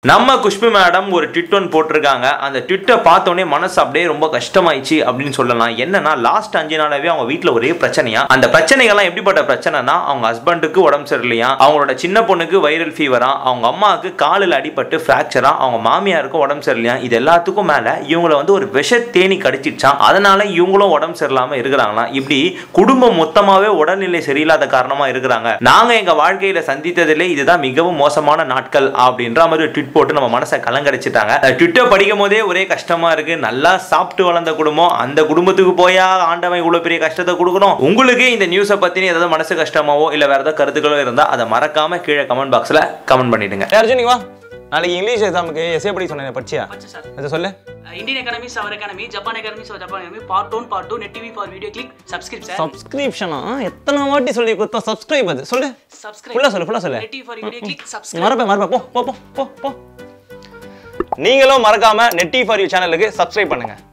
நம்ம குஷ்பு மேடம் ஒரு ட்விட் ஒன்று போட்டிருக்காங்க அந்த ட்விட்டை பார்த்தோன்னே மனசு அப்படியே ரொம்ப கஷ்டமாயிடுச்சு அப்படின்னு சொல்லலாம் என்னன்னா லாஸ்ட் அஞ்சு நாளாவே அவங்க வீட்டில் ஒரே பிரச்சனையா அந்த பிரச்சனைகள்லாம் எப்படிப்பட்ட பிரச்சனைனா அவங்க ஹஸ்பண்டுக்கு உடம்பு சரியில்லையா அவங்களோட சின்ன பொண்ணுக்கு வைரல் ஃபீவரா அவங்க அம்மாவுக்கு காலில் அடிபட்டு ஃப்ராக்சரா அவங்க மாமியாருக்கு உடம்பு சரியில்லையா இது எல்லாத்துக்கும் மேல இவங்கள வந்து ஒரு விஷ தேனி கடிச்சிடுச்சான் அதனால இவங்களும் உடம்பு சரியில்லாம இருக்கிறாங்களாம் இப்படி குடும்பம் மொத்தமாவே உடல்நிலை சரியில்லாத காரணமா இருக்கிறாங்க நாங்க எங்க வாழ்க்கையில சந்தித்ததிலே இதுதான் மிகவும் மோசமான நாட்கள் அப்படின்ற மாதிரி ட்விட் போட்டு நம்ம மனசை கலங்கடிச்சிட்டாங்க ட்விட்டர் படிக்கும் போதே ஒரே கஷ்டமா இருக்கு நல்லா சாப்பிட்டு வளர்ந்த குடும்பம் அந்த குடும்பத்துக்கு போயா ஆண்டவன் இவ்வளவு பெரிய கஷ்டத்தை கொடுக்கணும் உங்களுக்கு இந்த நியூஸை பத்தின ஏதாவது மனசு கஷ்டமாவோ இல்ல வேற ஏதாவது கருத்துக்களோ இருந்தா அதை மறக்காம கீழே கமெண்ட் பாக்ஸ்ல கமெண்ட் பண்ணிடுங்க ஏய் அர்ஜுன் நீ வா நாளைக்கு இங்கிலீஷ் எக்ஸாமுக்கு எஸ்ஏ படி சொன்னேன் படிச்சியா பச்சை சார் அதை சொல்லு இந்தியன் அகாடமி அவர் academy Japan academy so Japan academy part one part two net TV for video click subscribe sir சப்ஸ்கிரிப்ஷனா எத்தனை வாட்டி சொல்லி கொடுத்தோம் சப்ஸ்கிரைப் அது சொல்லு சப்ஸ்கிரைப் ஃபுல்லா சொல்லு ஃபுல்லா சொல்லு net TV for video click subscribe மறப்பேன் மறப்பேன் போ போ போ போ போ நீங்களும் மறக்காம நெட்டி ஃபார் யூ சேனலுக்கு சப்ஸ்கிரைப் பண்ணுங்க